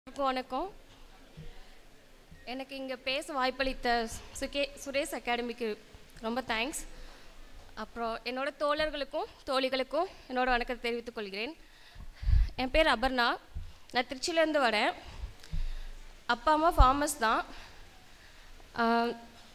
எல்லாருக்கும் வணக்கம் எனக்கு இங்கே பேச வாய்ப்பளித்த சுகே சுரேஷ் அகாடமிக்கு ரொம்ப தேங்க்ஸ் அப்புறம் என்னோட தோழர்களுக்கும் தோழிகளுக்கும் என்னோட வணக்கத்தை தெரிவித்துக் கொள்கிறேன் என் பேர் அபர்ணா நான் திருச்சியிலேருந்து வரேன் அப்பா அம்மா ஃபார்மர்ஸ் தான் ஆஹ்,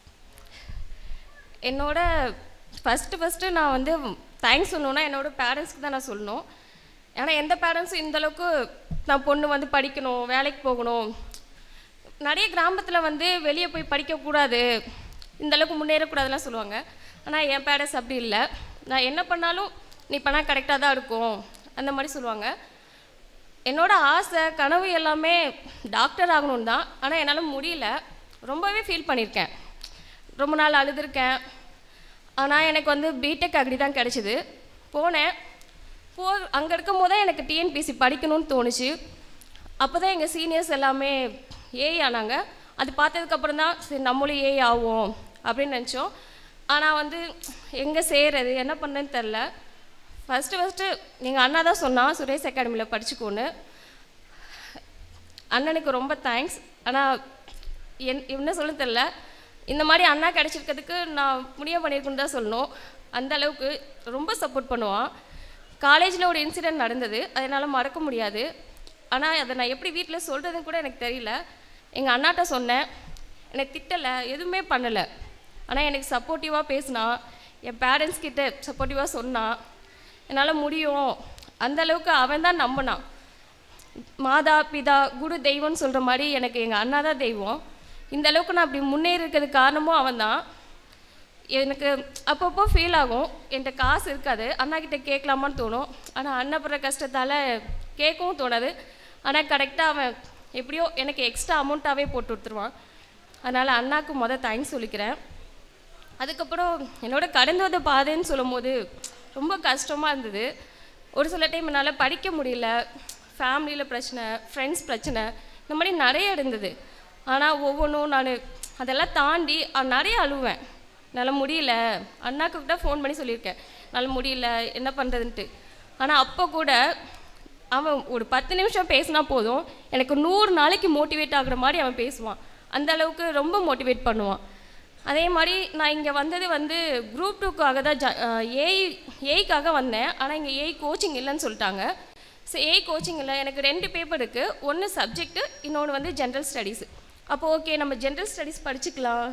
என்னோட ஃபஸ்ட்டு ஃபஸ்ட்டு நான் வந்து தேங்க்ஸ் சொல்லணுன்னா என்னோட பேரண்ட்ஸ்க்கு தான் நான் சொல்லணும் ஏன்னா எந்த பேரண்ட்ஸும் இந்த அளவுக்கு நான் பொண்ணு வந்து படிக்கணும் வேலைக்கு போகணும் நிறைய கிராமத்தில் வந்து வெளியே போய் படிக்கக்கூடாது இந்த அளவுக்கு முன்னேறக்கூடாதுலாம் சொல்லுவாங்க ஆனால் என் பேரண்ட்ஸ் அப்படி இல்லை நான் என்ன பண்ணாலும் நீ பண்ணால் கரெக்டாக தான் இருக்கும் அந்த மாதிரி சொல்லுவாங்க என்னோட ஆசை கனவு எல்லாமே டாக்டர் ஆகணும் தான் ஆனால் என்னால் முடியல ரொம்பவே ஃபீல் பண்ணியிருக்கேன் ரொம்ப நாள் அழுதுருக்கேன் ஆனால் எனக்கு வந்து பிடெக் அக்ரி தான் கிடச்சிது போனேன் போ அங்கே இருக்கும் போது தான் எனக்கு டிஎன்பிசி படிக்கணும்னு தோணுச்சு அப்போ தான் எங்கள் சீனியர்ஸ் எல்லாமே ஏஐ ஆனாங்க அது பார்த்ததுக்கப்புறம் தான் சரி நம்மளும் ஏஐ ஆகும் அப்படின்னு நினச்சோம் ஆனால் வந்து எங்கே செய்கிறது என்ன பண்ணேன்னு தெரில ஃபஸ்ட்டு ஃபஸ்ட்டு எங்கள் அண்ணா தான் சொன்னான் சுரேஷ் அகாடமியில் படிச்சுக்கோன்னு அண்ணனுக்கு ரொம்ப தேங்க்ஸ் ஆனால் என் என்ன சொல்ல தெரில இந்த மாதிரி அண்ணா கிடச்சிருக்கிறதுக்கு நான் முடிய பண்ணியிருக்குன்னு தான் சொல்லணும் அந்த அளவுக்கு ரொம்ப சப்போர்ட் பண்ணுவான் காலேஜில் ஒரு இன்சிடெண்ட் நடந்தது அதை என்னால் மறக்க முடியாது ஆனால் அதை நான் எப்படி வீட்டில் சொல்கிறதுன்னு கூட எனக்கு தெரியல எங்கள் அண்ணாட்ட சொன்னேன் என்னை திட்டலை எதுவுமே பண்ணலை ஆனால் எனக்கு சப்போர்ட்டிவாக பேசினான் என் பேரண்ட்ஸ் கிட்ட சப்போர்ட்டிவாக சொன்னான் என்னால் முடியும் அந்த அளவுக்கு அவன் தான் நம்பினான் மாதா பிதா குரு தெய்வம்னு சொல்கிற மாதிரி எனக்கு எங்கள் அண்ணா தான் தெய்வம் இந்த அளவுக்கு நான் அப்படி முன்னேறி இருக்கிறதுக்கு காரணமும் அவன் தான் எனக்கு அப்பப்போ ஃபீல் ஆகும் என்கிட்ட காசு இருக்காது அண்ணா கிட்ட கேட்கலாமான்னு தோணும் ஆனால் அண்ணா படுற கஷ்டத்தால் கேட்கவும் தோணாது ஆனால் கரெக்டாக அவன் எப்படியோ எனக்கு எக்ஸ்ட்ரா அமௌண்ட்டாகவே போட்டு கொடுத்துருவான் அதனால் அண்ணாக்கு மொதல் தேங்க்ஸ் சொல்லிக்கிறேன் அதுக்கப்புறம் என்னோட கடந்து வந்த பாதைன்னு சொல்லும்போது ரொம்ப கஷ்டமாக இருந்தது ஒரு சில டைம் என்னால் படிக்க முடியல ஃபேமிலியில் பிரச்சனை ஃப்ரெண்ட்ஸ் பிரச்சனை இந்த மாதிரி நிறைய இருந்தது ஆனால் ஒவ்வொன்றும் நான் அதெல்லாம் தாண்டி அஹ், நிறைய அழுவேன் என்னால் முடியல அண்ணாக்கு கூட ஃபோன் பண்ணி சொல்லியிருக்கேன் என்னால் முடியல என்ன பண்ணுறதுன்ட்டு ஆனால் அப்போ கூட அவன் ஒரு பத்து நிமிஷம் பேசினா போதும் எனக்கு நூறு நாளைக்கு மோட்டிவேட் ஆகுற மாதிரி அவன் பேசுவான் அந்த அளவுக்கு ரொம்ப மோட்டிவேட் பண்ணுவான் அதே மாதிரி நான் இங்கே வந்தது வந்து குரூப் டூக்காக தான் ஜ ஏஐ ஏஐக்காக வந்தேன் ஆனால் இங்கே ஏஐ கோச்சிங் இல்லைன்னு சொல்லிட்டாங்க ஸோ ஏஐ கோச்சிங் இல்லை எனக்கு ரெண்டு பேப்பர் இருக்குது ஒன்று சப்ஜெக்ட்டு இன்னொன்று வந்து ஜென்ரல் ஸ்டடீஸ் அப்போ ஓகே நம்ம ஜென்ரல் ஸ்டடீஸ் படிச்சுக்கலாம்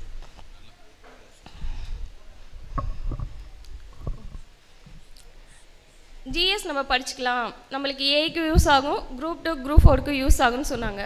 ஜிஎஸ் நம்ம படிச்சுக்கலாம் நம்மளுக்கு ஏஐக்கு யூஸ் ஆகும் குரூப் டூ குரூப் ஃபோருக்கு யூஸ் ஆகும்னு சொன்னாங்க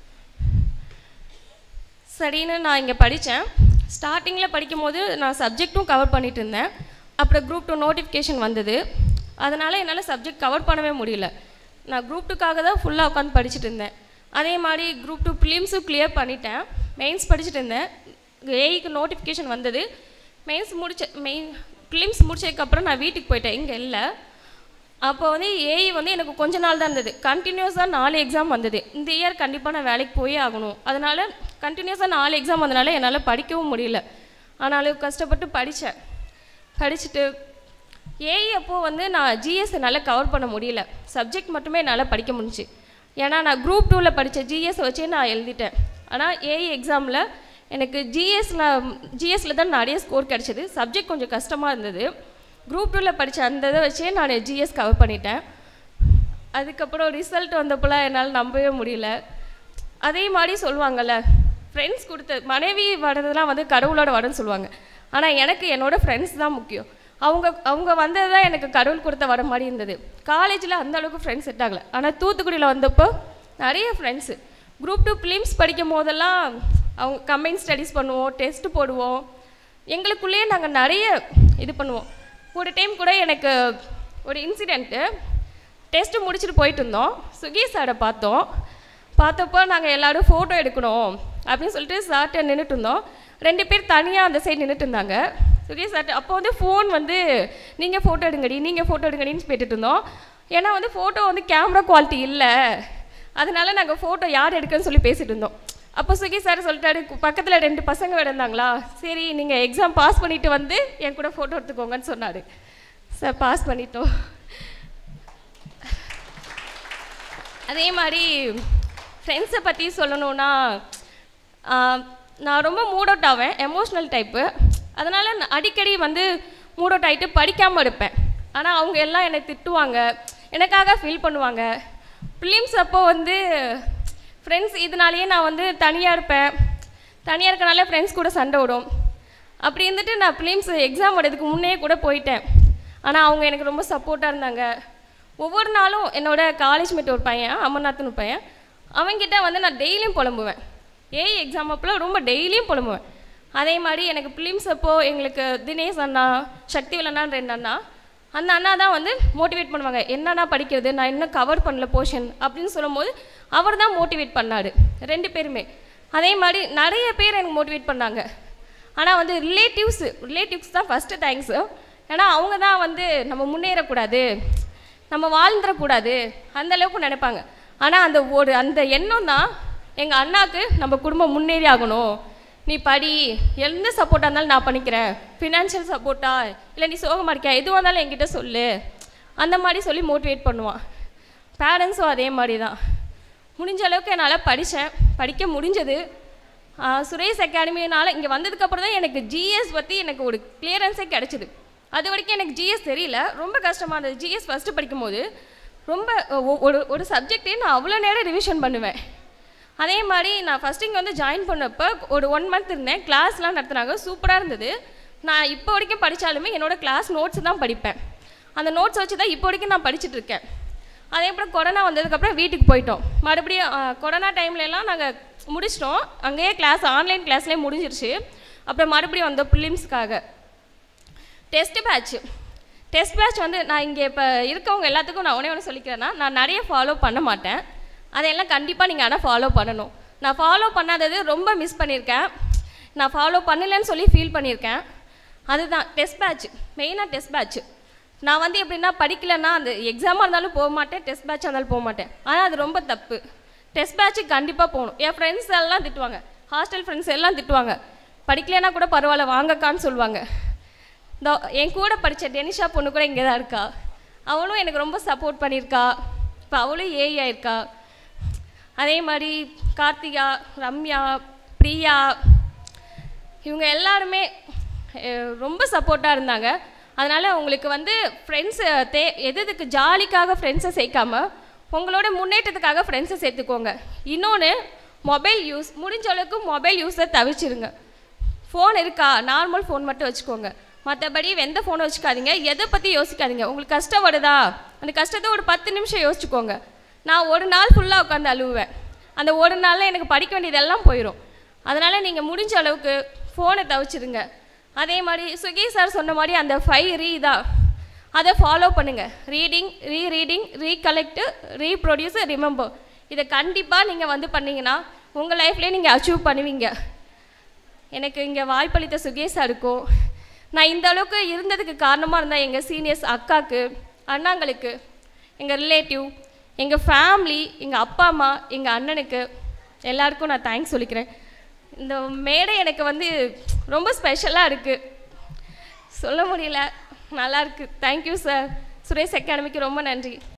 சரின்னு நான் இங்கே படித்தேன் ஸ்டார்டிங்கில் படிக்கும்போது நான் சப்ஜெக்ட்டும் கவர் பண்ணிட்டு இருந்தேன் அப்புறம் குரூப் டூ நோட்டிஃபிகேஷன் வந்தது அதனால் என்னால் சப்ஜெக்ட் கவர் பண்ணவே முடியல நான் குரூப் டூக்காக தான் ஃபுல்லாக உட்காந்து படிச்சுட்டு இருந்தேன் அதே மாதிரி குரூப் டூ ப்ளிம்ஸும் கிளியர் பண்ணிட்டேன் மெயின்ஸ் படிச்சுட்டு இருந்தேன் ஏஐக்கு நோட்டிஃபிகேஷன் வந்தது மெயின்ஸ் முடிச்ச மெயின் ப்ளிம்ஸ் முடிச்சதுக்கப்புறம் நான் வீட்டுக்கு போயிட்டேன் இங்கே இல்லை அப்போ வந்து ஏஐ வந்து எனக்கு கொஞ்ச நாள் தான் இருந்தது கண்டினியூஸாக நாலு எக்ஸாம் வந்தது இந்த இயர் கண்டிப்பாக நான் வேலைக்கு போயே ஆகணும் அதனால் கண்டினியூஸாக நாலு எக்ஸாம் வந்தனால என்னால் படிக்கவும் முடியல ஆனாலும் கஷ்டப்பட்டு படித்தேன் படிச்சுட்டு ஏஐ அப்போது வந்து நான் ஜிஎஸ் என்னால் கவர் பண்ண முடியல சப்ஜெக்ட் மட்டுமே என்னால் படிக்க முடிஞ்சுச்சு ஏன்னா நான் குரூப் டூவில் படித்த ஜிஎஸ் வச்சே நான் எழுதிட்டேன் ஆனால் ஏஐ எக்ஸாமில் எனக்கு ஜிஎஸ்ல ஜிஎஸ்ல தான் நிறைய ஸ்கோர் கிடச்சிது சப்ஜெக்ட் கொஞ்சம் கஷ்டமாக இருந்தது குரூப் டூவில் படித்த அந்த இதை வச்சே நான் ஜிஎஸ் கவர் பண்ணிட்டேன் அதுக்கப்புறம் ரிசல்ட் வந்தப்போலாம் என்னால் நம்பவே முடியல அதே மாதிரி சொல்லுவாங்கல்ல ஃப்ரெண்ட்ஸ் கொடுத்த மனைவி வர்றதுலாம் வந்து கடவுளோட வரன்னு சொல்லுவாங்க ஆனால் எனக்கு என்னோட ஃப்ரெண்ட்ஸ் தான் முக்கியம் அவங்க அவங்க வந்தது தான் எனக்கு கடவுள் கொடுத்த வர மாதிரி இருந்தது காலேஜில் அந்த அளவுக்கு ஃப்ரெண்ட்ஸ் செட் ஆகலை ஆனால் தூத்துக்குடியில் வந்தப்போ நிறைய ஃப்ரெண்ட்ஸு குரூப் டூ ஃபிலிம்ஸ் படிக்கும் போதெல்லாம் அவங்க கம்பைன் ஸ்டடீஸ் பண்ணுவோம் டெஸ்ட் போடுவோம் எங்களுக்குள்ளேயே நாங்கள் நிறைய இது பண்ணுவோம் ஒரு டைம் கூட எனக்கு ஒரு இன்சிடெண்ட்டு டெஸ்ட்டு முடிச்சுட்டு போயிட்டு இருந்தோம் சுகி சாரை பார்த்தோம் பார்த்தப்போ நாங்கள் எல்லாரும் ஃபோட்டோ எடுக்கணும் அப்படின்னு சொல்லிட்டு சார்கிட்ட நின்றுட்டு இருந்தோம் ரெண்டு பேர் தனியாக அந்த சைடு நின்றுட்டு இருந்தாங்க சுகி சார்ட்ட அப்போ வந்து ஃபோன் வந்து நீங்கள் ஃபோட்டோ எடுங்கடி நீங்கள் ஃபோட்டோ எடுங்கடின்னு போயிட்டு இருந்தோம் ஏன்னா வந்து ஃபோட்டோ வந்து கேமரா குவாலிட்டி இல்லை அதனால நாங்கள் ஃபோட்டோ யார் எடுக்கன்னு சொல்லி பேசிட்டு இருந்தோம் அப்போ சுகி சார் சொல்லிட்டாரு பக்கத்தில் ரெண்டு பசங்க வேறு இருந்தாங்களா சரி நீங்கள் எக்ஸாம் பாஸ் பண்ணிட்டு வந்து என் கூட ஃபோட்டோ எடுத்துக்கோங்கன்னு சொன்னார் சார் பாஸ் பண்ணிட்டோம் அதே மாதிரி ஃப்ரெண்ட்ஸை பற்றி சொல்லணும்னா ஆஹ், நான் ரொம்ப மூட் அவுட் ஆவேன் எமோஷ்னல் டைப்பு அதனால் நான் அடிக்கடி வந்து மூட் அவுட் ஆகிட்டு படிக்காமல் இருப்பேன் ஆனால் அவங்க எல்லாம் என்னை திட்டுவாங்க எனக்காக ஃபீல் பண்ணுவாங்க ஃபிலிம்ஸ் அப்போ வந்து ஃப்ரெண்ட்ஸ் இதனாலேயே நான் வந்து தனியாக இருப்பேன் தனியாக இருக்கனால ஃப்ரெண்ட்ஸ் கூட சண்டை விடும் அப்படி இருந்துட்டு நான் ஃபிலிம்ஸ் எக்ஸாம் வரதுக்கு முன்னே கூட போயிட்டேன் ஆனால் அவங்க எனக்கு ரொம்ப சப்போர்ட்டாக இருந்தாங்க ஒவ்வொரு நாளும் என்னோட காலேஜ் மேட் ஒரு பையன் அமர்நாத்னு ஒரு பையன் அவன்கிட்ட வந்து நான் டெய்லியும் புலம்புவேன் ஏஐ எக்ஸாம் அப்போலாம் ரொம்ப டெய்லியும் புலம்புவேன் அதே மாதிரி எனக்கு ஃபிலிம்ஸ் அப்போ எங்களுக்கு தினேஷ் அண்ணா சக்தி அண்ணான்னு ரெண்டு அண்ணா அந்த அண்ணா தான் வந்து மோட்டிவேட் பண்ணுவாங்க என்னண்ணா படிக்கிறது நான் இன்னும் கவர் பண்ணல போர்ஷன் அப்படின்னு சொல்லும்போது அவர் தான் மோட்டிவேட் பண்ணார் ரெண்டு பேருமே அதே மாதிரி நிறைய பேர் எனக்கு மோட்டிவேட் பண்ணாங்க ஆனால் வந்து ரிலேட்டிவ்ஸ் ரிலேட்டிவ்ஸ் தான் ஃபஸ்ட்டு தேங்க்ஸு ஏன்னா அவங்க தான் வந்து நம்ம முன்னேறக்கூடாது நம்ம வாழ்ந்துடக்கூடாது அந்த அளவுக்கு நினைப்பாங்க ஆனால் அந்த ஒரு அந்த எண்ணம் தான் எங்கள் அண்ணாக்கு நம்ம குடும்பம் முன்னேறி ஆகணும் நீ படி எந்த சப்போர்ட்டாக இருந்தாலும் நான் பண்ணிக்கிறேன் ஃபினான்ஷியல் சப்போர்ட்டா இல்லை நீ சோகமாக இருக்கியா எதுவாக இருந்தாலும் என்கிட்ட சொல்லு அந்த மாதிரி சொல்லி மோட்டிவேட் பண்ணுவான் பேரண்ட்ஸும் அதே மாதிரி தான் முடிஞ்ச அளவுக்கு என்னால் படித்தேன் படிக்க முடிஞ்சது ஆஹ் சுரேஷ் அகாடமினால இங்கே வந்ததுக்கப்புறம் தான் எனக்கு ஜிஎஸ் பற்றி எனக்கு ஒரு கிளியரன்ஸே கிடச்சிது அது வரைக்கும் எனக்கு ஜிஎஸ் தெரியல ரொம்ப கஷ்டமாக இருந்தது ஜிஎஸ் ஃபஸ்ட்டு படிக்கும்போது ரொம்ப ஒ- ஒரு ஒரு சப்ஜெக்டே நான் அவ்வளோ நேரம் ரிவிஷன் பண்ணுவேன் அதே மாதிரி நான் ஃபஸ்ட் இங்கே வந்து ஜாயின் பண்ணப்போ ஒரு ஒன் மந்த் இருந்தேன் கிளாஸ்லாம் நடத்துனாங்க சூப்பராக இருந்தது நான் இப்போ வரைக்கும் படித்தாலுமே என்னோட கிளாஸ் நோட்ஸ் தான் படிப்பேன் அந்த நோட்ஸ் வச்சு தான் இப்போ வரைக்கும் நான் படிச்சுட்டு இருக்கேன் அதே போல் கொரோனா வந்ததுக்கப்புறம் வீட்டுக்கு போயிட்டோம் மறுபடியும் ஆ, கொரோனா டைம்ல எல்லாம் நாங்கள் முடிச்சிட்டோம் அங்கேயே கிளாஸ் ஆன்லைன் கிளாஸ்லேயே முடிஞ்சிருச்சு அப்புறம் மறுபடியும் வந்தோம் ப்ரிலிம்ஸ்க்காக டெஸ்ட் பேட்ச் டெஸ்ட் பேட்ச் வந்து நான் இங்கே இப்போ இருக்கவங்க எல்லாத்துக்கும் நான் ஒன்றே ஒன்று சொல்லிக்கிறேன்னா நான் நிறைய ஃபாலோ பண்ண மாட்டேன் அதையெல்லாம் கண்டிப்பாக நீங்கள் ஆனால் ஃபாலோ பண்ணணும் நான் ஃபாலோ பண்ணாதது ரொம்ப மிஸ் பண்ணியிருக்கேன் நான் ஃபாலோ பண்ணலைன்னு சொல்லி ஃபீல் பண்ணியிருக்கேன் அதுதான் டெஸ்ட் பேட்ச் மெயினாக டெஸ்ட் பேட்ச் நான் வந்து எப்படின்னா படிக்கலைன்னா அந்த எக்ஸாமாக இருந்தாலும் போக மாட்டேன் டெஸ்ட் பேட்சாக இருந்தாலும் போக மாட்டேன் ஆனால் அது ரொம்ப தப்பு டெஸ்ட் பேட்சுக்கு கண்டிப்பாக போகணும் என் ஃப்ரெண்ட்ஸ் எல்லாம் திட்டுவாங்க ஹாஸ்டல் ஃப்ரெண்ட்ஸ் எல்லாம் திட்டுவாங்க படிக்கலைன்னா கூட பரவாயில்ல வாங்கக்கான்னு சொல்லுவாங்க இந்த என் கூட படித்த டெனிஷா பொண்ணு கூட இங்கே தான் இருக்கா அவளும் எனக்கு ரொம்ப சப்போர்ட் பண்ணியிருக்கா இப்போ அவளும் ஏஐ ஆயிருக்கா அதே மாதிரி கார்த்திகா ரம்யா பிரியா இவங்க எல்லாருமே அஹ், ரொம்ப சப்போர்ட்டாக இருந்தாங்க அதனால் உங்களுக்கு வந்து ஃப்ரெண்ட்ஸு தே எது எதுக்கு ஜாலிக்காக ஃப்ரெண்ட்ஸை சேர்க்காம உங்களோட முன்னேற்றத்துக்காக ஃப்ரெண்ட்ஸை சேர்த்துக்கோங்க இன்னொன்று மொபைல் யூஸ் முடிஞ்ச அளவுக்கு மொபைல் யூஸை தவிர்ச்சிருங்க ஃபோன் இருக்கா நார்மல் ஃபோன் மட்டும் வச்சுக்கோங்க மற்றபடி எந்த ஃபோனும் வச்சுக்காதீங்க எதை பற்றி யோசிக்காதீங்க உங்களுக்கு கஷ்டம் வருதா அந்த கஷ்டத்தை ஒரு பத்து நிமிஷம் யோசிச்சுக்கோங்க நான் ஒரு நாள் ஃபுல்லாக உட்காந்து அழுவேன் அந்த ஒரு நாளில் எனக்கு படிக்க வேண்டியதெல்லாம் போயிடும் அதனால் நீங்கள் முடிஞ்ச அளவுக்கு ஃபோனை தவிச்சிருங்க அதே மாதிரி சுகி சார் சொன்ன மாதிரி அந்த ஃபைவ் ரீ தான் அதை ஃபாலோ பண்ணுங்கள் reading re reading recollect reproduce remember இதை கண்டிப்பாக நீங்கள் வந்து பண்ணீங்கன்னா உங்கள் லைஃப்லேயே நீங்கள் அச்சீவ் பண்ணுவீங்க எனக்கு இங்கே வாய்ப்பளித்த சுகேஷ் சாருக்கும் நான் இந்த அளவுக்கு இருந்ததுக்கு காரணமாக இருந்தால் எங்கள் சீனியர்ஸ் அக்காக்கு அண்ணாங்களுக்கு எங்கள் ரிலேட்டிவ் எங்கள் ஃபேமிலி எங்கள் அப்பா அம்மா எங்கள் அண்ணனுக்கு எல்லாருக்கும் நான் தேங்க்ஸ் சொல்லிக்கிறேன் இந்த மேடை எனக்கு வந்து ரொம்ப ஸ்பெஷலாக இருக்குது சொல்ல முடியல நல்லா இருக்கு தேங்க்யூ சார் சுரேஷ் அகாடமிக்கு ரொம்ப நன்றி